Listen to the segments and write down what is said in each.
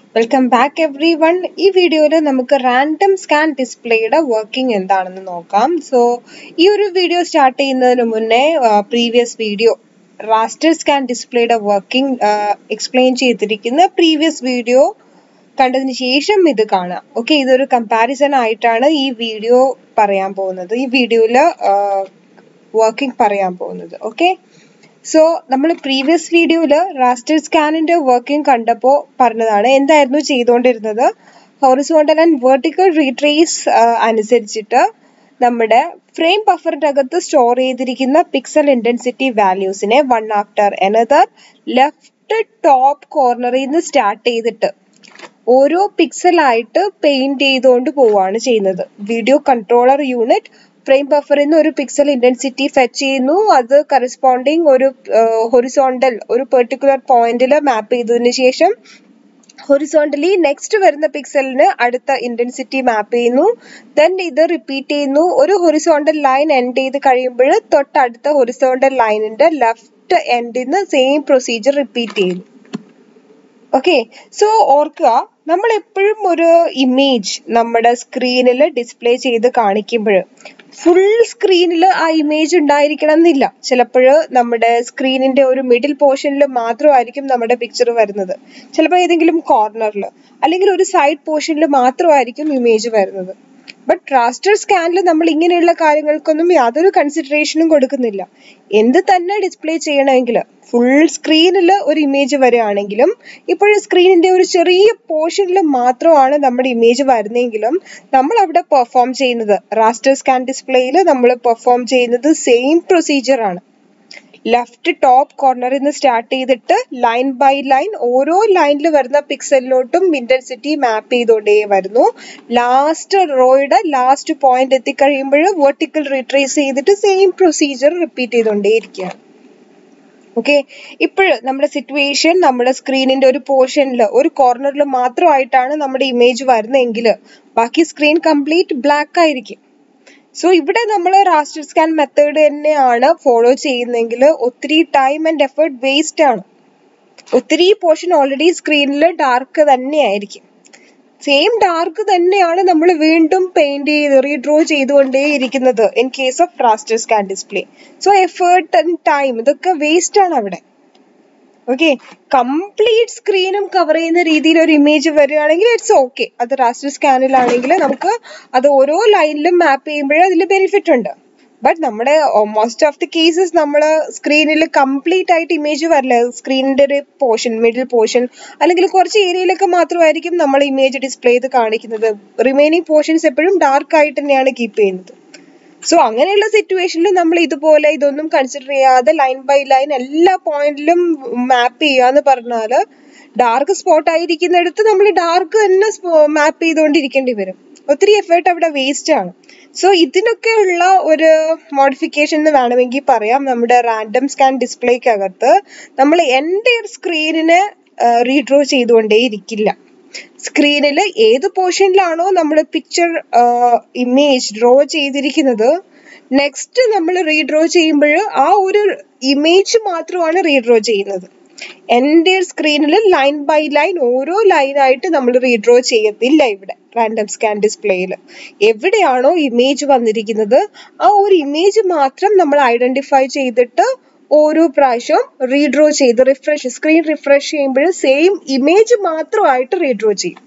welcome back every one ഈ വീഡിയോയിൽ നമുക്ക് റാൻഡം സ്കാൻ ഡിസ്പ്ലേയുടെ വർക്കിംഗ് എന്താണെന്ന് നോക്കാം സോ ഈ ഒരു വീഡിയോ സ്റ്റാർട്ട് ചെയ്യുന്നതിന് മുന്നേ പ്രീവിയസ് വീഡിയോ റാസ്റ്റർ സ്കാൻ ഡിസ്പ്ലേയുടെ വർക്കിംഗ് എക്സ്പ്ലെയിൻ ചെയ്തിരിക്കുന്ന പ്രീവിയസ് വീഡിയോ കണ്ടതിന് ശേഷം ഇത് കാണാം ഓക്കെ ഇതൊരു കമ്പാരിസൺ ആയിട്ടാണ് ഈ വീഡിയോ പറയാൻ പോകുന്നത് ഈ വീഡിയോയിൽ വർക്കിംഗ് പറയാൻ പോകുന്നത് ഓക്കെ സോ നമ്മൾ പ്രീവിയസ് വീഡിയോയിൽ റാസ്റ്റർ സ്കാനിന്റെ വർക്കിംഗ് കണ്ടപ്പോൾ പറഞ്ഞതാണ് എന്തായിരുന്നു ചെയ്തുകൊണ്ടിരുന്നത് ഹോറിസോണ്ടൽ ആൻഡ് വെർട്ടിക്കൽ റീട്രേസ് അനുസരിച്ചിട്ട് നമ്മുടെ ഫ്രെയിം ബഫറിന്റെ അകത്ത് സ്റ്റോർ ചെയ്തിരിക്കുന്ന പിക്സൽ ഇന്റൻസിറ്റി വാല്യൂസിനെ one after another left top കോർണറിൽ നിന്ന് സ്റ്റാർട്ട് ചെയ്തിട്ട് ഓരോ പിക്സലായിട്ട് പെയിന്റ് ചെയ്തുകൊണ്ട് പോവുകയാണ് ചെയ്യുന്നത് വീഡിയോ കൺട്രോളർ യൂണിറ്റ് ഫ്രെയിം ബഫറിൽ നിന്ന് ഒരു പിക്സൽ ഇന്റൻസിറ്റി ഫെച്ച് ചെയ്യുന്നു അത് കറസ്പോണ്ടിങ് ഒരു ഹൊറിസോണ്ടൽ ഒരു പെർട്ടിക്കുലർ പോയിന്റിൽ മാപ്പ് ചെയ്തതിന് ശേഷം ഹൊറിസോണ്ടലി നെക്സ്റ്റ് വരുന്ന പിക്സലിന് അടുത്ത ഇന്റൻസിറ്റി മാപ്പ് ചെയ്യുന്നു ദെൻ ഇത് റിപ്പീറ്റ് ചെയ്യുന്നു ഒരു ഹൊറിസോണ്ടൽ ലൈൻ എൻഡ് ചെയ്ത് കഴിയുമ്പോൾ തൊട്ടടുത്ത ഹൊറിസോണ്ടൽ ലൈനിന്റെ ലെഫ്റ്റ് എൻഡിൽ നിന്ന് സെയിം പ്രൊസീജിയർ റിപ്പീറ്റ് ചെയ്യുന്നു ഓക്കെ സോ ഓർക്കുക നമ്മൾ എപ്പോഴും ഒരു ഇമേജ് നമ്മുടെ സ്ക്രീനിൽ ഡിസ്പ്ലേ ചെയ്ത് കാണിക്കുമ്പോൾ ഫുൾ സ്ക്രീനിൽ ആ ഇമേജ് ഉണ്ടായിരിക്കണം എന്നില്ല ചിലപ്പോൾ നമ്മുടെ സ്ക്രീനിന്റെ ഒരു മിഡിൽ പോർഷനിൽ മാത്രമായിരിക്കും നമ്മുടെ പിക്ചർ വരുന്നത് ചിലപ്പോൾ ഏതെങ്കിലും കോർണറിൽ അല്ലെങ്കിൽ ഒരു സൈഡ് പോർഷനിൽ മാത്രമായിരിക്കും ഇമേജ് വരുന്നത് ബട്ട് റാസ്റ്റർ സ്കാനിൽ നമ്മൾ ഇങ്ങനെയുള്ള കാര്യങ്ങൾക്കൊന്നും യാതൊരു കൺസിഡറേഷനും കൊടുക്കുന്നില്ല എന്ത് തന്നെ ഡിസ്പ്ലേ ചെയ്യണമെങ്കിൽ ഫുൾ സ്ക്രീനിൽ ഒരു ഇമേജ് വരികയാണെങ്കിലും ഇപ്പോഴും സ്ക്രീനിന്റെ ഒരു ചെറിയ പോർഷനിൽ മാത്രമാണ് നമ്മുടെ ഇമേജ് വരുന്നതെങ്കിലും നമ്മൾ അവിടെ പെർഫോം ചെയ്യുന്നത് റാസ്റ്റർ സ്കാൻ ഡിസ്പ്ലേയിൽ നമ്മൾ പെർഫോം ചെയ്യുന്നത് സെയിം പ്രൊസീജിയർ ആണ് ലെഫ്റ്റ് ടോപ്പ് കോർണറിൽ നിന്ന് സ്റ്റാർട്ട് ചെയ്തിട്ട് ലൈൻ ബൈ ലൈൻ ഓരോ ലൈനിൽ വരുന്ന പിക്സലിലോട്ടും ഇന്റൻസിറ്റി മാപ്പ് ചെയ്തുകൊണ്ടേ വരുന്നു ലാസ്റ്റ് റോയുടെ ലാസ്റ്റ് പോയിന്റ് എത്തിക്കഴിയുമ്പോൾ വെർട്ടിക്കൽ റിട്രേസ് ചെയ്തിട്ട് സെയിം പ്രൊസീജിയർ റിപ്പീറ്റ് ചെയ്തുകൊണ്ടേ ഇരിക്കുകയാണ് ഓക്കെ ഇപ്പോഴ് നമ്മുടെ സിറ്റുവേഷൻ നമ്മുടെ സ്ക്രീനിന്റെ ഒരു പോർഷനിൽ ഒരു കോർണറിൽ മാത്രമായിട്ടാണ് നമ്മുടെ ഇമേജ് വരുന്നതെങ്കിൽ ബാക്കി സ്ക്രീൻ കംപ്ലീറ്റ് ബ്ലാക്ക് ആയിരിക്കും സോ ഇവിടെ നമ്മൾ റാസ്റ്റർ സ്കാൻ മെത്തേഡ് തന്നെയാണ് ഫോളോ ചെയ്യുന്നതെങ്കിൽ ഒത്തിരി ടൈം ആൻഡ് എഫേർട്ട് വേസ്റ്റ് ആണ് ഒത്തിരി പോർഷൻ ഓൾറെഡി സ്ക്രീനിൽ ഡാർക്ക് തന്നെയായിരിക്കും സെയിം ഡാർക്ക് തന്നെയാണ് നമ്മൾ വീണ്ടും പെയിന്റ് ചെയ്ത് റീഡ്രോ ചെയ്തുകൊണ്ടേ ഇരിക്കുന്നത് in case of raster scan display so effort and time ഇതൊക്കെ വേസ്റ്റ് ആണ് അവിടെ ഓക്കെ കംപ്ലീറ്റ് സ്ക്രീനും കവർ ചെയ്യുന്ന രീതിയിൽ ഒരു ഇമേജ് വരികയാണെങ്കിൽ ഇറ്റ്സ് ഓക്കെ അത് റാസ്റ്റർ സ്കാനിലാണെങ്കിൽ നമുക്ക് അത് ഓരോ ലൈനിലും മാപ്പ് ചെയ്യുമ്പോഴേ അതിൽ ബെനിഫിറ്റ് ഉണ്ട് ബട്ട് നമ്മുടെ മോസ്റ്റ് ഓഫ് ദി കേസസ് നമ്മൾ സ്ക്രീനിൽ കംപ്ലീറ്റ് ആയിട്ട് ഇമേജ് വരില്ല സ്ക്രീനിന്റെ ഒരു പോർഷൻ മിഡിൽ പോർഷൻ അല്ലെങ്കിൽ കുറച്ച് ഏരിയയിലൊക്കെ മാത്രമായിരിക്കും നമ്മൾ ഇമേജ് ഡിസ്പ്ലേ ചെയ്ത് കാണിക്കുന്നത് റിമൈനിങ് പോർഷൻസ് എപ്പോഴും ഡാർക്ക് ആയിട്ട് തന്നെയാണ് കീപ്പ് ചെയ്യുന്നത് സോ അങ്ങനെയുള്ള സിറ്റുവേഷനിൽ നമ്മൾ ഇതുപോലെ ഇതൊന്നും കൺസിഡർ ചെയ്യാതെ ലൈൻ ബൈ ലൈൻ എല്ലാ പോയിന്റിലും മാപ്പ് ചെയ്യാന്ന് പറഞ്ഞാൽ ഡാർക്ക് സ്പോട്ട് ആയിരിക്കുന്നിടത്ത് നമ്മൾ ഡാർക്ക് തന്നെ മാപ്പ് ചെയ്തുകൊണ്ടിരിക്കേണ്ടി വരും ഒത്തിരി എഫേർട്ട് അവിടെ വേസ്റ്റ് ആണ് സോ ഇതിനൊക്കെയുള്ള ഒരു മോഡിഫിക്കേഷൻ എന്ന് വേണമെങ്കിൽ പറയാം നമ്മുടെ റാൻഡം സ്കാൻ ഡിസ്പ്ലേക്കകത്ത് നമ്മൾ എൻ്റെ സ്ക്രീനിനെ റീഡ്രോ ചെയ്തുകൊണ്ടേ ഇരിക്കില്ല സ്ക്രീനിൽ ഏത് പോർഷനിലാണോ നമ്മൾ പിക്ചർ ഇമേജ് ഡ്രോ ചെയ്തിരിക്കുന്നത് നെക്സ്റ്റ് നമ്മൾ റീഡ്രോ ചെയ്യുമ്പോൾ ആ ഒരു ഇമേജ് മാത്രമാണ് റീഡ്രോ ചെയ്യുന്നത് എൻ്റെ സ്ക്രീനിൽ ലൈൻ ബൈ ലൈൻ ഓരോ ലൈനായിട്ട് നമ്മൾ റീഡ്രോ ചെയ്യത്തില്ല ഇവിടെ റാൻഡം സ്കാൻ ഡിസ്പ്ലേയിൽ എവിടെയാണോ ഇമേജ് വന്നിരിക്കുന്നത് ആ ഒരു ഇമേജ് മാത്രം നമ്മൾ ഐഡന്റിഫൈ ചെയ്തിട്ട് ഓരോ പ്രാവശ്യവും റീഡ്രോ ചെയ്ത് റിഫ്രഷ് സ്ക്രീൻ റിഫ്രഷ് ചെയ്യുമ്പോൾ സെയിം ഇമേജ് മാത്രമായിട്ട് റീഡ്രോ ചെയ്യും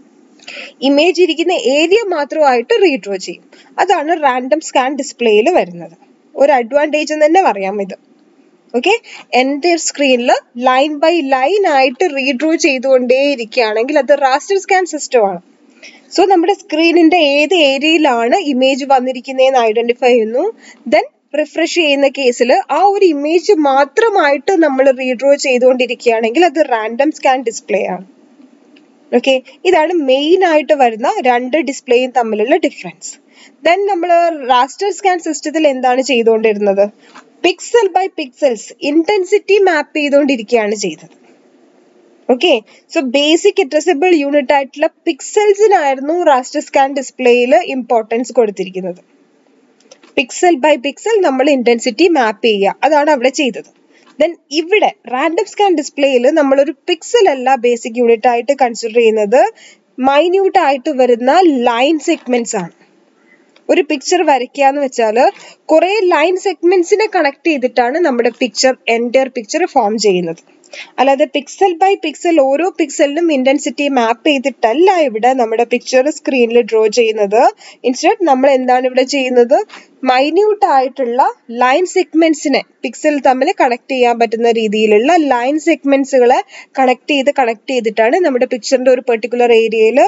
ഇമേജ് ഇരിക്കുന്ന ഏരിയ മാത്രമായിട്ട് റീഡ്രോ ചെയ്യും അതാണ് റാൻഡം സ്കാൻ ഡിസ്പ്ലേയിൽ വരുന്നത് ഒരു അഡ്വാൻറ്റേജ് എന്ന് തന്നെ പറയാം ഇത് ഓക്കെ എൻ്റെ സ്ക്രീനിൽ ലൈൻ ബൈ ലൈൻ ആയിട്ട് റീഡ്രോ ചെയ്തുകൊണ്ടേ ഇരിക്കുകയാണെങ്കിൽ അത് റാസ്റ്റർ സ്കാൻ സിസ്റ്റം ആണ് സോ നമ്മുടെ സ്ക്രീനിന്റെ ഏത് ഏരിയയിലാണ് ഇമേജ് വന്നിരിക്കുന്നതെന്ന് ഐഡന്റിഫൈ ചെയ്യുന്നു ദെൻ റിഫ്രഷ് ചെയ്യുന്ന കേസിൽ ആ ഒരു ഇമേജ് മാത്രമായിട്ട് നമ്മൾ റീഡ്രോ ചെയ്തുകൊണ്ടിരിക്കുകയാണെങ്കിൽ അത് റാൻഡം സ്കാൻ ഡിസ്പ്ലേ ആണ് ഓക്കെ ഇതാണ് മെയിൻ ആയിട്ട് വരുന്ന രണ്ട് ഡിസ്പ്ലേയും തമ്മിലുള്ള ഡിഫറൻസ് ദെൻ നമ്മൾ റാസ്റ്റർ സ്കാൻ സിസ്റ്റത്തിൽ എന്താണ് ചെയ്തുകൊണ്ടിരുന്നത് pixel by pixels intensity map ചെയ്തുകൊണ്ടിരിക്കുകയാണ് ചെയ്തത് okay so basic addressable unit ആയിട്ടുള്ള പിക്സൽസിനായിരുന്നു റാസ്റ്റർ സ്കാൻ ഡിസ്പ്ലേയിൽ ഇമ്പോർട്ടൻസ് കൊടുത്തിരിക്കുന്നത് പിക്സൽ ബൈ പിക്സൽ നമ്മൾ ഇന്റൻസിറ്റി മാപ്പ് ചെയ്യുക അതാണ് അവിടെ ചെയ്തത് ദെൻ ഇവിടെ റാൻഡം സ്കാൻ ഡിസ്പ്ലേയിൽ നമ്മളൊരു പിക്സൽ അല്ല ബേസിക് യൂണിറ്റ് ആയിട്ട് കൺസിഡർ ചെയ്യുന്നത് മൈന്യൂട്ട് ആയിട്ട് വരുന്ന ലൈൻ സെഗ്മെന്റ്സ് ആണ് ഒരു പിക്ചർ വരയ്ക്കുക എന്ന് വെച്ചാൽ കുറെ ലൈൻ സെഗ്മെന്റ്സിനെ കണക്ട് ചെയ്തിട്ടാണ് നമ്മുടെ പിക്ചർ എൻറ്റയർ പിക്ചർ ഫോം ചെയ്യുന്നത് അല്ലാതെ പിക്സൽ ബൈ പിക്സൽ ഓരോ പിക്സലിനും ഇന്റൻസിറ്റി മാപ്പ് ചെയ്തിട്ടല്ല ഇവിടെ നമ്മുടെ പിക്ചർ സ്ക്രീനിൽ ഡ്രോ ചെയ്യുന്നത് ഇൻസ്റ്റഡ് നമ്മൾ എന്താണ് ഇവിടെ ചെയ്യുന്നത് മൈന്യൂട്ട് ആയിട്ടുള്ള ലൈൻ സെഗ്മെന്റ്സിനെ പിക്സൽ തമ്മിൽ കണക്ട് ചെയ്യാൻ പറ്റുന്ന രീതിയിലുള്ള ലൈൻ സെഗ്മെന്റ്സുകളെ കണക്ട് ചെയ്ത് കണക്ട് ചെയ്തിട്ടാണ് നമ്മുടെ പിക്ചറിന്റെ ഒരു പെർട്ടിക്കുലർ ഏരിയയിൽ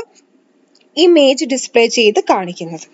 ഇമേജ് ഡിസ്പ്ലേ ചെയ്ത് കാണിക്കുന്നത്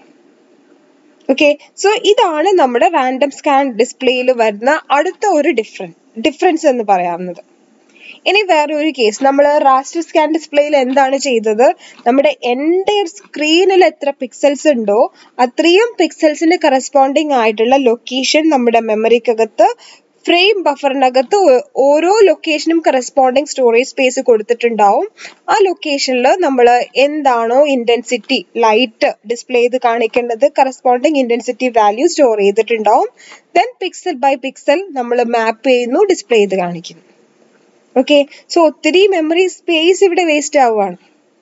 ഓക്കെ സോ ഇതാണ് നമ്മുടെ റാൻഡം സ്കാൻ ഡിസ്പ്ലേയിൽ വരുന്ന അടുത്ത ഒരു ഡിഫറൻസ് ഡിഫറൻസ് എന്ന് പറയാവുന്നത് ഇനി വേറെ ഒരു കേസ് നമ്മൾ റാസ്റ്റർ സ്കാൻ ഡിസ്പ്ലേയിൽ എന്താണ് ചെയ്തത് നമ്മുടെ എൻറ്റയർ സ്ക്രീനിൽ എത്ര പിക്സൽസ് ഉണ്ടോ അത്രയും പിക്സൽസിന് കറസ്പോണ്ടിങ് ആയിട്ടുള്ള ലൊക്കേഷൻ നമ്മുടെ മെമ്മറിക്കകത്ത് ഫ്രെയിം ബഫറിനകത്ത് ഓരോ ലൊക്കേഷനും കറസ്പോണ്ടിങ് സ്റ്റോറേജ് സ്പേസ് കൊടുത്തിട്ടുണ്ടാവും ആ ലൊക്കേഷനിൽ നമ്മൾ എന്താണോ ഇന്റൻസിറ്റി ലൈറ്റ് ഡിസ്പ്ലേ ചെയ്ത് കാണിക്കേണ്ടത് കറസ്പോണ്ടിങ് ഇന്റൻസിറ്റി വാല്യൂ സ്റ്റോർ ചെയ്തിട്ടുണ്ടാവും ദെൻ പിക്സൽ ബൈ പിക്സൽ നമ്മൾ മാപ്പ് ചെയ്യുന്നു ഡിസ്പ്ലേ ചെയ്ത് കാണിക്കുന്നു ഓക്കെ സോ ഒത്തിരി മെമ്മറി സ്പേസ് ഇവിടെ വേസ്റ്റ് ആവുകയാണ്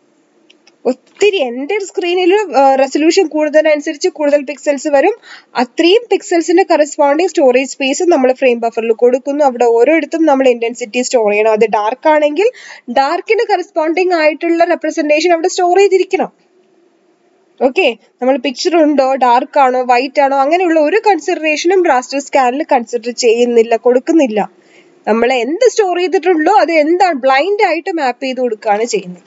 ഒത്തിരി എൻ്റെ സ്ക്രീനിൽ റെസൊല്യൂഷൻ കൂടുന്നതിനനുസരിച്ച് കൂടുതൽ പിക്സൽസ് വരും അത്രയും പിക്സൽസിന്റെ കറസ്പോണ്ടിങ് സ്റ്റോറേജ് സ്പേസ് നമ്മൾ ഫ്രെയിം ബഫറിൽ കൊടുക്കുന്നു അവിടെ ഓരോയിടത്തും നമ്മൾ ഇന്റൻസിറ്റി സ്റ്റോർ ചെയ്യണം അത് ഡാർക്ക് ആണെങ്കിൽ ഡാർക്കിന് കറസ്പോണ്ടിങ് ആയിട്ടുള്ള റെപ്രസെന്റേഷൻ അവിടെ സ്റ്റോർ ചെയ്തിരിക്കണം ഓക്കെ നമ്മൾ പിക്ചർ ഉണ്ടോ ഡാർക്ക് ആണോ വൈറ്റ് ആണോ അങ്ങനെയുള്ള ഒരു കൺസിഡറേഷനും റാസ്റ്റർ സ്കാനിൽ കൺസിഡർ ചെയ്യുന്നില്ല കൊടുക്കുന്നില്ല നമ്മൾ എന്ത് സ്റ്റോർ ചെയ്തിട്ടുണ്ടോ അത് എന്താണ് ബ്ലൈൻഡ് ആയിട്ട് മാപ്പ് ചെയ്ത് കൊടുക്കുകയാണ് ചെയ്യുന്നത്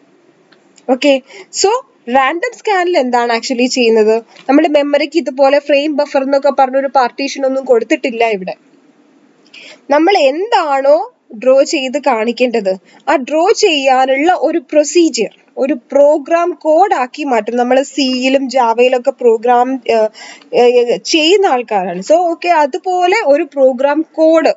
ഓക്കെ സോ റാൻഡം സ്കാനിൽ എന്താണ് ആക്ച്വലി ചെയ്യുന്നത് നമ്മുടെ മെമ്മറിക്ക് ഇതുപോലെ ഫ്രെയിം ബഫർ എന്നൊക്കെ പറഞ്ഞൊരു പാർട്ടീഷൻ ഒന്നും കൊടുത്തിട്ടില്ല ഇവിടെ നമ്മൾ എന്താണോ ഡ്രോ ചെയ്ത് കാണിക്കേണ്ടത് ആ ഡ്രോ ചെയ്യാനുള്ള ഒരു പ്രൊസീജിയർ ഒരു പ്രോഗ്രാം കോഡ് ആക്കി മാറ്റും നമ്മൾ സിയിലും ജാവയിലൊക്കെ പ്രോഗ്രാം ചെയ്യുന്ന ആൾക്കാരാണ് സോ ഓക്കെ അതുപോലെ ഒരു പ്രോഗ്രാം കോഡ്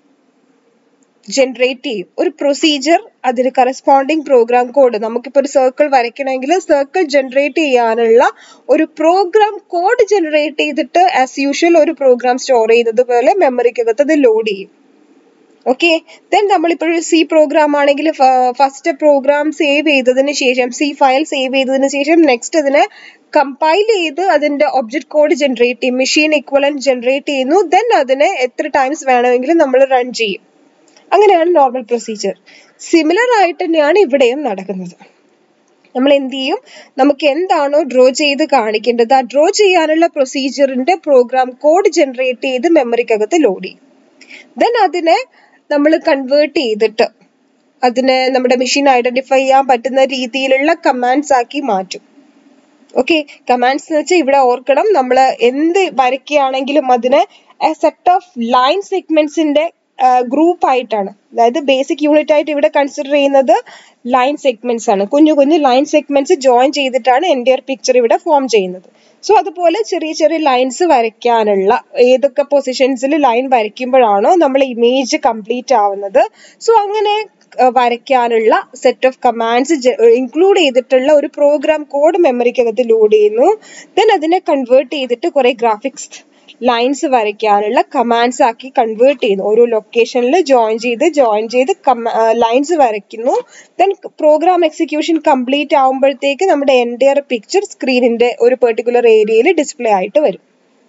ജനറേറ്റ് ചെയ്യും ഒരു പ്രൊസീജിയർ അതിന് കറസ്പോണ്ടിങ് പ്രോഗ്രാം കോഡ് നമുക്കിപ്പോൾ ഒരു സർക്കിൾ വരയ്ക്കണമെങ്കിൽ സർക്കിൾ ജനറേറ്റ് ചെയ്യാനുള്ള ഒരു പ്രോഗ്രാം കോഡ് ജനറേറ്റ് ചെയ്തിട്ട് ആസ് യൂഷ്വൽ ഒരു പ്രോഗ്രാം സ്റ്റോർ ചെയ്യുന്നത് പോലെ മെമ്മറിക്കകത്ത് അത് ലോഡ് ചെയ്യും ഓക്കെ ദെൻ നമ്മളിപ്പോൾ ഒരു സി പ്രോഗ്രാം ആണെങ്കിൽ ഫസ്റ്റ് പ്രോഗ്രാം സേവ് ചെയ്തതിന് ശേഷം സി ഫയൽ സേവ് ചെയ്തതിന് ശേഷം നെക്സ്റ്റ് അതിനെ കമ്പൈൽ ചെയ്ത് അതിന്റെ ഒബ്ജക്ട് കോഡ് ജനറേറ്റ് ചെയ്യും മെഷീൻ ഇക്വലന്റ് ജനറേറ്റ് ചെയ്യുന്നു ദെൻ അതിനെ എത്ര ടൈംസ് വേണമെങ്കിലും നമ്മൾ റൺ ചെയ്യും അങ്ങനെയാണ് നോർമൽ പ്രൊസീജിയർ സിമിലർ ആയിട്ട് തന്നെയാണ് ഇവിടെയും നടക്കുന്നത് നമ്മൾ എന്ത് ചെയ്യും നമുക്ക് എന്താണോ ഡ്രോ ചെയ്ത് കാണിക്കേണ്ടത് ആ ഡ്രോ ചെയ്യാനുള്ള പ്രൊസീജിയറിന്റെ പ്രോഗ്രാം കോഡ് ജനറേറ്റ് ചെയ്ത് മെമ്മറിക്കകത്ത് ലോഡ് ചെയ്യും ദെൻ അതിനെ നമ്മൾ കൺവേർട്ട് ചെയ്തിട്ട് അതിനെ നമ്മുടെ മെഷീൻ ഐഡന്റിഫൈ ചെയ്യാൻ പറ്റുന്ന രീതിയിലുള്ള കമാൻഡ്സ് ആക്കി മാറ്റും ഓക്കെ കമാൻഡ്സ് എന്ന് വെച്ചാൽ ഇവിടെ ഓർക്കണം നമ്മൾ എന്ത് വരയ്ക്കുകയാണെങ്കിലും അതിനെ സെറ്റ് ഓഫ് ലൈൻ സെഗ്മെന്റ്സിന്റെ ഗ്രൂപ്പ് ആയിട്ടാണ് അതായത് ബേസിക് യൂണിറ്റ് ആയിട്ട് ഇവിടെ കൺസിഡർ ചെയ്യുന്നത് ലൈൻ സെഗ്മെന്റ്സ് ആണ് കുഞ്ഞു കുഞ്ഞു ലൈൻ സെഗ്മെന്റ്സ് ജോയിൻ ചെയ്തിട്ടാണ് എൻ്റെ പിക്ചർ ഇവിടെ ഫോം ചെയ്യുന്നത് സോ അതുപോലെ ചെറിയ ചെറിയ ലൈൻസ് വരയ്ക്കാനുള്ള ഏതൊക്കെ പൊസിഷൻസിൽ ലൈൻ വരയ്ക്കുമ്പോഴാണോ നമ്മൾ ഇമേജ് കംപ്ലീറ്റ് ആവുന്നത് സോ അങ്ങനെ വരയ്ക്കാനുള്ള സെറ്റ് ഓഫ് കമാൻഡ്സ് ഇൻക്ലൂഡ് ചെയ്തിട്ടുള്ള ഒരു പ്രോഗ്രാം കോഡ് മെമ്മറിക്കകത്ത് ലോഡ് ചെയ്യുന്നു ദെൻ അതിനെ കൺവേർട്ട് ചെയ്തിട്ട് കുറെ ഗ്രാഫിക്സ് ലൈൻസ് വരയ്ക്കാനുള്ള കമാൻഡ്സ് ആക്കി കൺവേർട്ട് ചെയ്യുന്നു ഓരോ ലൊക്കേഷനിൽ ജോയിൻ ചെയ്ത് ജോയിൻ ചെയ്ത് ലൈൻസ് വരയ്ക്കുന്നു ദെൻ പ്രോഗ്രാം എക്സിക്യൂഷൻ കംപ്ലീറ്റ് ആവുമ്പോഴത്തേക്ക് നമ്മുടെ എൻറ്റയർ പിക്ചർ സ്ക്രീനിന്റെ ഒരു പെർട്ടിക്കുലർ ഏരിയയിൽ ഡിസ്പ്ലേ ആയിട്ട് വരും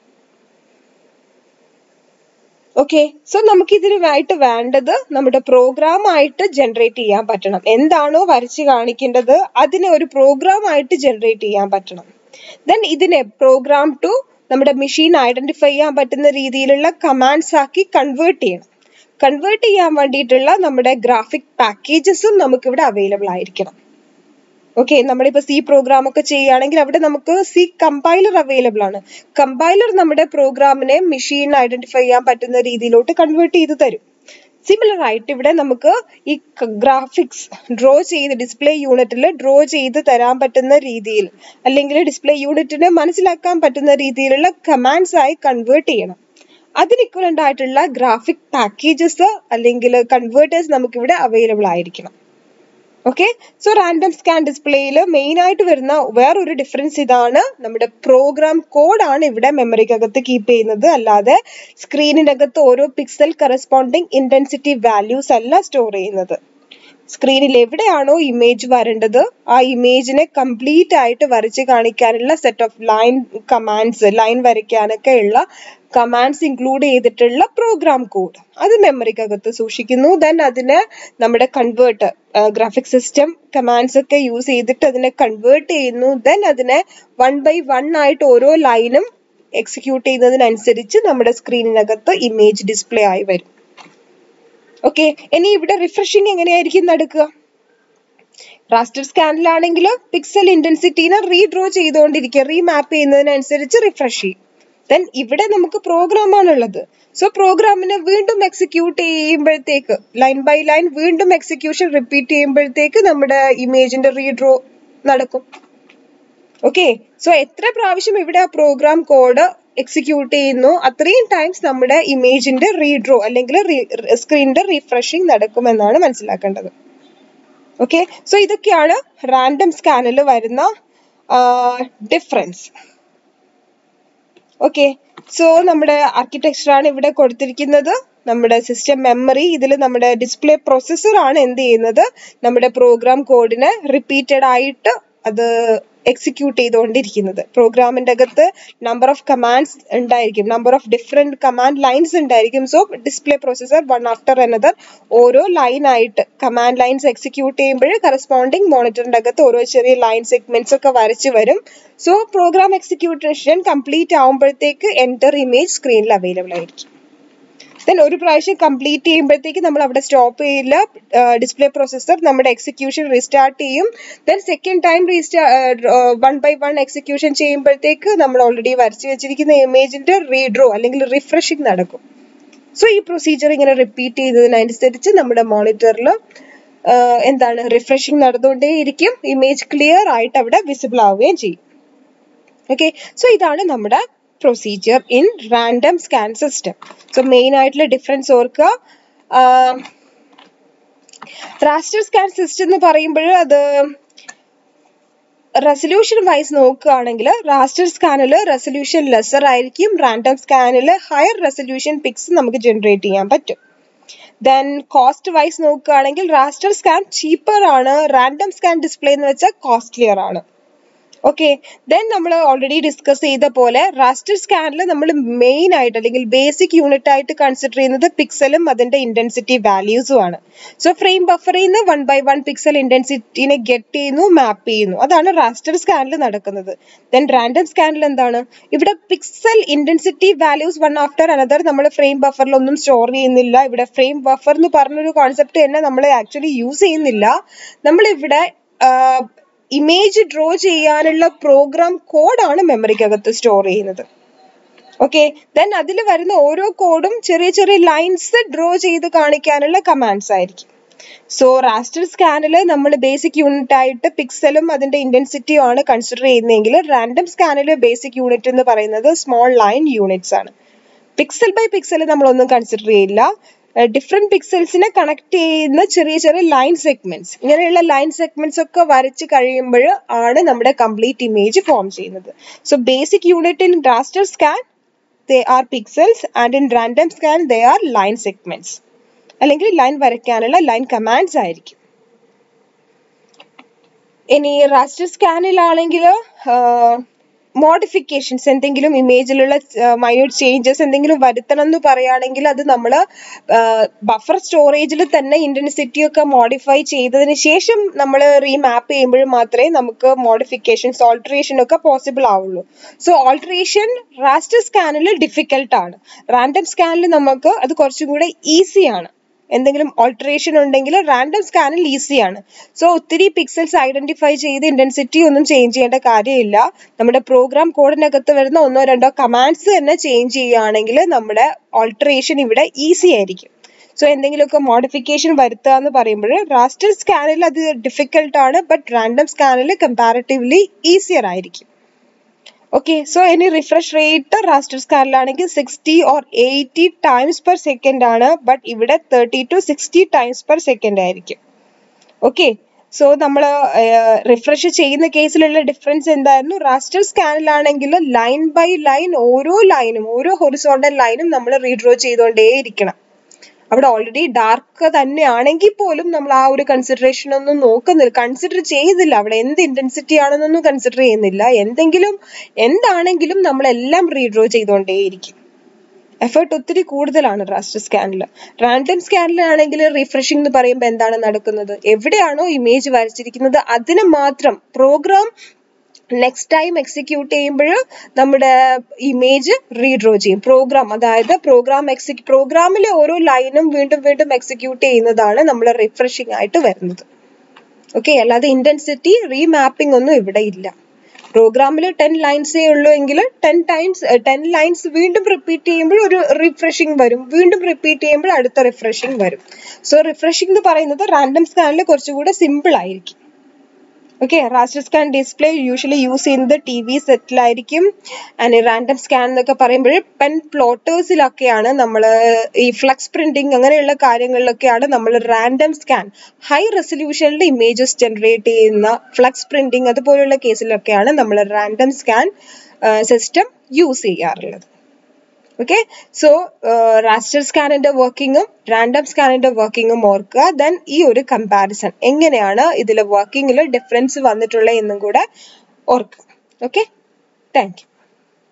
ഓക്കെ സോ നമുക്ക് ഇതിനായിട്ട് വേണ്ടത് നമ്മുടെ പ്രോഗ്രാം ആയിട്ട് ജനറേറ്റ് ചെയ്യാൻ പറ്റണം എന്താണോ വരച്ച് കാണിക്കേണ്ടത് അതിനെ ഒരു പ്രോഗ്രാം ആയിട്ട് ജനറേറ്റ് ചെയ്യാൻ പറ്റണം ദെൻ ഇതിനെ പ്രോഗ്രാം ടു നമ്മുടെ മെഷീൻ ഐഡന്റിഫൈ ചെയ്യാൻ പറ്റുന്ന രീതിയിലുള്ള കമാൻഡ്സ് ആക്കി കൺവേർട്ട് ചെയ്യണം കൺവേർട്ട് ചെയ്യാൻ വേണ്ടിയിട്ടുള്ള നമ്മുടെ ഗ്രാഫിക് പാക്കേജസും നമുക്ക് ഇവിടെ അവൈലബിൾ ആയിരിക്കണം ഓക്കെ നമ്മളിപ്പോ സി പ്രോഗ്രാം ഒക്കെ ചെയ്യുകയാണെങ്കിൽ അവിടെ നമുക്ക് സി കമ്പൈലർ അവൈലബിൾ ആണ് കമ്പൈലർ നമ്മുടെ പ്രോഗ്രാമിനെ മെഷീൻ ഐഡന്റിഫൈ ചെയ്യാൻ പറ്റുന്ന രീതിയിലോട്ട് കൺവേർട്ട് ചെയ്ത് തരും സിമിലർ ആയിട്ട് ഇവിടെ നമുക്ക് ഈ ഗ്രാഫിക്സ് ഡ്രോ ചെയ്ത് ഡിസ്പ്ലേ യൂണിറ്റിൽ ഡ്രോ ചെയ്ത് തരാൻ പറ്റുന്ന രീതിയിൽ അല്ലെങ്കിൽ ഡിസ്പ്ലേ യൂണിറ്റിനെ മനസ്സിലാക്കാൻ പറ്റുന്ന രീതിയിലുള്ള കമാൻഡ്സ് ആയി കൺവേർട്ട് ചെയ്യണം അതിന് ഇക്വലന്റ് ആയിട്ടുള്ള ഗ്രാഫിക് പാക്കേജസ് അല്ലെങ്കിൽ കൺവേർട്ടേഴ്സ് നമുക്ക് ഇവിടെ അവൈലബിൾ ആയിരിക്കണം ഓക്കെ സോ റാൻഡം സ്കാൻ ഡിസ്പ്ലേയിൽ മെയിൻ ആയിട്ട് വരുന്ന വേറൊരു ഡിഫറൻസ് ഇതാണ് നമ്മുടെ പ്രോഗ്രാം കോഡാണ് ഇവിടെ മെമ്മറിക്കകത്ത് കീപ്പ് ചെയ്യുന്നത് അല്ലാതെ സ്ക്രീനിനകത്ത് ഓരോ പിക്സൽ കറസ്പോണ്ടിങ് ഇന്റൻസിറ്റി വാല്യൂസ് അല്ല സ്റ്റോർ ചെയ്യുന്നത് സ്ക്രീനിൽ എവിടെയാണോ ഇമേജ് വരേണ്ടത് ആ ഇമേജിനെ കംപ്ലീറ്റ് ആയിട്ട് വരച്ച് കാണിക്കാനുള്ള set of line commands line വരയ്ക്കാനൊക്കെ ഉള്ള കമാൻഡ്സ് ഇൻക്ലൂഡ് ചെയ്തിട്ടുള്ള പ്രോഗ്രാം കോഡ് അത് മെമ്മറിക്കകത്ത് സൂക്ഷിക്കുന്നു ദെൻ അതിനെ നമ്മുടെ കൺവേർട്ട് ഗ്രാഫിക് സിസ്റ്റം കമാൻഡ്സ് ഒക്കെ യൂസ് ചെയ്തിട്ട് അതിനെ കൺവേർട്ട് ചെയ്യുന്നു ദെൻ അതിനെ വൺ ബൈ വൺ ആയിട്ട് ഓരോ ലൈനും എക്സിക്യൂട്ട് ചെയ്യുന്നതിനനുസരിച്ച് നമ്മുടെ സ്ക്രീനിനകത്ത് ഇമേജ് ഡിസ്പ്ലേ ആയി വരും ഓക്കെ ഇനി ഇവിടെ റിഫ്രഷിങ് എങ്ങനെയായിരിക്കും നടക്കുക റാസ്റ്റർ സ്കാനിലാണെങ്കിൽ പിക്സൽ ഇന്റൻസിറ്റീനെ റീഡ്രോ ചെയ്തുകൊണ്ടിരിക്കുക റീമാപ്പ് ചെയ്യുന്നതിനനുസരിച്ച് റിഫ്രഷ് ചെയ്യും ദെൻ ഇവിടെ നമുക്ക് പ്രോഗ്രാം ആണുള്ളത് സോ പ്രോഗ്രാമിനെ വീണ്ടും എക്സിക്യൂട്ട് ചെയ്യുമ്പോഴത്തേക്ക് ലൈൻ ബൈ ലൈൻ വീണ്ടും എക്സിക്യൂഷൻ റിപ്പീറ്റ് ചെയ്യുമ്പോഴത്തേക്ക് നമ്മുടെ ഇമേജിന്റെ റീഡ്രോ നടക്കും ഓക്കെ സോ എത്ര പ്രാവശ്യം ഇവിടെ ആ പ്രോഗ്രാം കോഡ് എക്സിക്യൂട്ട് ചെയ്യുന്നു അത്രയും ടൈംസ് നമ്മുടെ ഇമേജിന്റെ റീഡ്രോ അല്ലെങ്കിൽ സ്ക്രീനിന്റെ റീഫ്രഷിംഗ് നടക്കുമെന്നാണ് മനസ്സിലാക്കേണ്ടത് ഓക്കെ സോ ഇതൊക്കെയാണ് റാൻഡം സ്കാനിൽ വരുന്ന ഡിഫറൻസ് ഓക്കെ സോ നമ്മുടെ ആർക്കിടെക്ചർ ആണ് ഇവിടെ കൊടുത്തിരിക്കുന്നത് നമ്മുടെ സിസ്റ്റം മെമ്മറി ഇതിൽ നമ്മുടെ ഡിസ്പ്ലേ പ്രൊസസ്സർ ആണ് എന്ത് ചെയ്യുന്നത് നമ്മുടെ പ്രോഗ്രാം കോഡിനെ റിപ്പീറ്റഡ് ആയിട്ട് അത് എക്സിക്യൂട്ട് ചെയ്തുകൊണ്ടിരിക്കുന്നത് പ്രോഗ്രാമിന്റെ അകത്ത് നമ്പർ ഓഫ് കമാൻഡ്സ് ഉണ്ടായിരിക്കും number of different command lines ഉണ്ടായിരിക്കും so display processor one after another ഓരോ ലൈൻ ആയിട്ട് കമാൻഡ് ലൈൻസ് എക്സിക്യൂട്ട് ചെയ്യുമ്പോൾ കറസ്പോണ്ടിങ് മോണിറ്ററിന്റെ അകത്ത് ഓരോ ചെറിയ ലൈൻ സെഗ്മെന്റ്സ് ഒക്കെ വരച്ച് വരും സോ പ്രോഗ്രാം എക്സിക്യൂട്ടേഷൻ കംപ്ലീറ്റ് ആവുമ്പോഴത്തേക്ക് എൻ്റർ ഇമേജ് സ്ക്രീനിൽ അവൈലബിൾ ആയിരിക്കും ദെൻ ഒരു പ്രാവശ്യം കംപ്ലീറ്റ് ചെയ്യുമ്പോഴത്തേക്ക് നമ്മൾ അവിടെ സ്റ്റോപ്പ് ചെയ്യില്ല ഡിസ്പ്ലേ പ്രോസസ്സർ നമ്മുടെ എക്സിക്യൂഷൻ റീസ്റ്റാർട്ട് ചെയ്യും then second time restart one by one execution ചെയ്യുമ്പോഴത്തേക്ക് നമ്മൾ ഓൾറെഡി വരച്ച് വെച്ചിരിക്കുന്ന ഇമേജിന്റെ റീഡ്രോ അല്ലെങ്കിൽ റിഫ്രഷിംഗ് നടക്കും സോ ഈ പ്രൊസീജിയർ ഇങ്ങനെ റിപ്പീറ്റ് ചെയ്യുന്നതിനനുസരിച്ച് നമ്മുടെ മോണിറ്ററിൽ എന്താണ് റിഫ്രഷിംഗ് നടന്നുകൊണ്ടേയിരിക്കും ഇമേജ് ക്ലിയർ ആയിട്ട് അവിടെ വിസിബിൾ ആവുകയും ചെയ്യും ഓക്കെ സോ ഇതാണ് നമ്മുടെ procedure in random scan system so main ആയിട്ടുള്ള ഡിഫറൻസ് ഓർക്കുക റാസ്റ്റർ സ്കാൻ സിസ്റ്റം എന്ന് പറയുമ്പോൾ അത് റെസൊല്യൂഷൻ വൈസ് നോക്കുകയാണെങ്കിൽ റാസ്റ്റർ സ്കാനിൽ റെസൊല്യൂഷൻ ലെസർ ആയിരിക്കും റാൻഡം സ്കാനിൽ ഹയർ റെസൊല്യൂഷൻ പിക്സ് നമുക്ക് ജനറേറ്റ് ചെയ്യാൻ പറ്റും ദെൻ കോസ്റ്റ് വൈസ് നോക്കുകയാണെങ്കിൽ റാസ്റ്റർ സ്കാൻ ചീപ്പർ ആണ് റാൻഡം സ്കാൻ ഡിസ്പ്ലേ എന്ന് വെച്ചാൽ കോസ്റ്റ്ലിയർ ആണ് ഓക്കെ ദെൻ നമ്മൾ ഓൾറെഡി ഡിസ്കസ് ചെയ്ത പോലെ റാസ്റ്റർ സ്കാനിൽ നമ്മൾ മെയിൻ ആയിട്ട് അല്ലെങ്കിൽ ബേസിക് യൂണിറ്റ് ആയിട്ട് കൺസിഡർ ചെയ്യുന്നത് പിക്സലും അതിന്റെ ഇന്റൻസിറ്റി വാല്യൂസും ആണ് സോ ഫ്രെയിം ബഫറിൽ നിന്ന് വൺ ബൈ വൺ പിക്സൽ ഇന്റൻസിറ്റിനെ ഗെറ്റ് ചെയ്യുന്നു മാപ്പ് ചെയ്യുന്നു അതാണ് റാസ്റ്റർ സ്കാനിൽ നടക്കുന്നത് ദെൻ റാൻഡം സ്കാനിൽ എന്താണ് ഇവിടെ pixel intensity values one after another നമ്മൾ ഫ്രെയിം ബഫറിൽ ഒന്നും സ്റ്റോർ ചെയ്യുന്നില്ല ഇവിടെ ഫ്രെയിം ബഫർ എന്ന് പറഞ്ഞൊരു കോൺസെപ്റ്റ് തന്നെ നമ്മൾ ആക്ച്വലി യൂസ് ചെയ്യുന്നില്ല നമ്മൾ ഇവിടെ ഇമേജ് ഡ്രോ ചെയ്യാനുള്ള പ്രോഗ്രാം കോഡാണ് മെമ്മറിക്കകത്ത് സ്റ്റോർ ചെയ്യുന്നത് ഓക്കെ ദെൻ അതിൽ വരുന്ന ഓരോ കോഡും ചെറിയ ചെറിയ ലൈൻസ് ഡ്രോ ചെയ്ത് കാണിക്കാനുള്ള കമാൻഡ്സ് ആയിരിക്കും സോ റാസ്റ്റർ സ്കാനിൽ നമ്മൾ ബേസിക് യൂണിറ്റ് ആയിട്ട് പിക്സലും അതിന്റെ ഇന്റൻസിറ്റിയും ആണ് കൺസിഡർ ചെയ്യുന്നതെങ്കിൽ റാൻഡം സ്കാനിൽ ബേസിക് യൂണിറ്റ് എന്ന് പറയുന്നത് സ്മോൾ ലൈൻ യൂണിറ്റ്സ് ആണ് പിക്സൽ ബൈ പിക്സൽ നമ്മളൊന്നും കൺസിഡർ ചെയ്യില്ല ഡിഫറെന്റ് പിക്സൽസിനെ കണക്ട് ചെയ്യുന്ന ചെറിയ ചെറിയ ലൈൻ സെഗ്മെന്റ്സ് ഇങ്ങനെയുള്ള ലൈൻ സെഗ്മെന്റ്സ് ഒക്കെ വരച്ച് കഴിയുമ്പോൾ ആണ് നമ്മുടെ കംപ്ലീറ്റ് ഇമേജ് ഫോം ചെയ്യുന്നത് so basic unit in raster scan they are pixels and in random scan they are line segments അല്ലെങ്കിൽ ലൈൻ വരയ്ക്കാനുള്ള ലൈൻ കമാൻഡ്സ് ആയിരിക്കും ഇനി റാസ്റ്റർ സ്കാനിലാണെങ്കിൽ മോഡിഫിക്കേഷൻസ് എന്തെങ്കിലും ഇമേജിലുള്ള മൈന്യൂട്ട് ചേഞ്ചസ് എന്തെങ്കിലും വരുത്തണം എന്ന് പറയുകയാണെങ്കിൽ അത് നമ്മൾ ബഫർ സ്റ്റോറേജിൽ തന്നെ ഇന്റൻസിറ്റി ഒക്കെ മോഡിഫൈ ചെയ്തതിന് ശേഷം നമ്മൾ റീമാപ്പ് ചെയ്യുമ്പോൾ മാത്രമേ നമുക്ക് മോഡിഫിക്കേഷൻസ് ഓൾട്ടറേഷൻ ഒക്കെ പോസിബിൾ ആവുള്ളൂ സോ ഓൾട്ടറേഷൻ റാസ്റ്റർ സ്കാനിൽ ഡിഫിക്കൽട്ട് ആണ് റാൻഡം സ്കാനിൽ നമുക്ക് അത് കുറച്ചും കൂടെ ഈസിയാണ് എന്തെങ്കിലും ഓൾട്ടറേഷൻ ഉണ്ടെങ്കിൽ റാൻഡം സ്കാനിൽ ഈസിയാണ് സോ ഒത്തിരി പിക്സൽസ് ഐഡന്റിഫൈ ചെയ്ത് ഇന്റൻസിറ്റി ഒന്നും ചേഞ്ച് ചെയ്യേണ്ട കാര്യമില്ല നമ്മുടെ പ്രോഗ്രാം കോഡിനകത്ത് വരുന്ന ഒന്നോ രണ്ടോ കമാൻഡ്സ് തന്നെ ചേഞ്ച് ചെയ്യുകയാണെങ്കിൽ നമ്മുടെ ഓൾട്ടറേഷൻ ഇവിടെ ഈസി ആയിരിക്കും സോ എന്തെങ്കിലുമൊക്കെ മോഡിഫിക്കേഷൻ വരുത്തുക എന്ന് പറയുമ്പോൾ റാസ്റ്റർ സ്കാനിൽ അത് ഡിഫിക്കൽട്ട് ആണ് ബട്ട് റാൻഡം സ്കാനിൽ കമ്പാരിറ്റീവ്ലി ഈസിയർ ആയിരിക്കും ഓക്കെ സോ ഇനി റിഫ്രഷ് റേറ്റ് റാസ്റ്റർ സ്കാനിലാണെങ്കിൽ sixty or eighty times per second ആണ് ബട്ട് ഇവിടെ thirty to sixty times per second ആയിരിക്കും ഓക്കെ സോ നമ്മൾ റിഫ്രഷ് ചെയ്യുന്ന കേസിലുള്ള ഡിഫറൻസ് എന്തായിരുന്നു റാസ്റ്റർ സ്കാനിലാണെങ്കിൽ ലൈൻ ബൈ ലൈൻ ഓരോ ലൈനും ഓരോ ഹൊറിസോണ്ടൽ ലൈനും നമ്മൾ റീഡ്രോ ചെയ്തുകൊണ്ടേയിരിക്കണം അവിടെ ഓൾറെഡി ഡാർക്ക് തന്നെയാണെങ്കിൽ പോലും നമ്മൾ ആ ഒരു കൺസിഡറേഷൻ ഒന്നും നോക്കുന്നില്ല കൺസിഡർ ചെയ്യുന്നില്ല അവിടെ എന്ത് ഇന്റൻസിറ്റി ആണെന്നൊന്നും കൺസിഡർ ചെയ്യുന്നില്ല എന്തെങ്കിലും എന്താണെങ്കിലും നമ്മളെല്ലാം റീഡ്രോ ചെയ്തുകൊണ്ടേയിരിക്കും എഫേർട്ട് ഒത്തിരി കൂടുതലാണ് റാസ്റ്റർ സ്കാനിൽ റാൻഡം സ്കാനിലാണെങ്കിൽ റിഫ്രഷിംഗ് എന്ന് പറയുമ്പോൾ എന്താണ് നടക്കുന്നത് എവിടെയാണോ ഇമേജ് വരച്ചിരിക്കുന്നത് അതിനെ മാത്രം പ്രോഗ്രാം നെക്സ്റ്റ് ടൈം എക്സിക്യൂട്ട് ചെയ്യുമ്പോൾ നമ്മുടെ ഇമേജ് റീഡ്രോ ചെയ്യും പ്രോഗ്രാം അതായത് പ്രോഗ്രാം എക്സിക് പ്രോഗ്രാമിലെ ഓരോ ലൈനും വീണ്ടും വീണ്ടും എക്സിക്യൂട്ട് ചെയ്യുന്നതാണ് നമ്മൾ റിഫ്രഷിംഗ് ആയിട്ട് വരുന്നത് ഓക്കെ അല്ലാതെ ഇന്റൻസിറ്റി റീമാപ്പിംഗ് ഒന്നും ഇവിടെ ഇല്ല പ്രോഗ്രാമിൽ ടെൻ ലൈൻസേ ഉള്ളൂ എങ്കിൽ ടെൻ ടൈംസ് ടെൻ ലൈൻസ് വീണ്ടും റിപ്പീറ്റ് ചെയ്യുമ്പോൾ ഒരു റിഫ്രഷിംഗ് വരും വീണ്ടും റിപ്പീറ്റ് ചെയ്യുമ്പോൾ അടുത്ത റിഫ്രഷിംഗ് വരും സോ റിഫ്രഷിംഗ് എന്ന് പറയുന്നത് റാൻഡം സ്കാനിൽ കുറച്ചുകൂടെ സിമ്പിൾ ആയിരിക്കും okay raster scan display usually use ചെയ്യുന്നത് ടി വി സെറ്റിലായിരിക്കും ആൻഡ് റാൻഡം സ്കാൻ എന്നൊക്കെ പറയുമ്പോൾ പെൻ പ്ലോട്ടേഴ്സിലൊക്കെയാണ് നമ്മൾ ഈ ഫ്ലക്സ് പ്രിന്റിങ് അങ്ങനെയുള്ള കാര്യങ്ങളിലൊക്കെയാണ് നമ്മൾ റാൻഡം സ്കാൻ ഹൈ റെസൊല്യൂഷനിൽ ഇമേജസ് ജനറേറ്റ് ചെയ്യുന്ന ഫ്ലക്സ് പ്രിന്റിങ് അതുപോലുള്ള കേസിലൊക്കെയാണ് നമ്മൾ റാൻഡം സ്കാൻ സിസ്റ്റം യൂസ് ചെയ്യാറുള്ളത് ഓക്കെ സോ റാസ്റ്റർ സ്കാനിന്റെ വർക്കിങ്ങും റാൻഡം സ്കാനിന്റെ വർക്കിങ്ങും ഓർക്കുക ദെൻ ഈ ഒരു കമ്പാരിസൺ എങ്ങനെയാണ് ഇതിൽ വർക്കിങ്ങിൽ ഡിഫറൻസ് വന്നിട്ടുള്ളത് എന്നും കൂടെ ഓർക്കുക ഓക്കെ താങ്ക് യു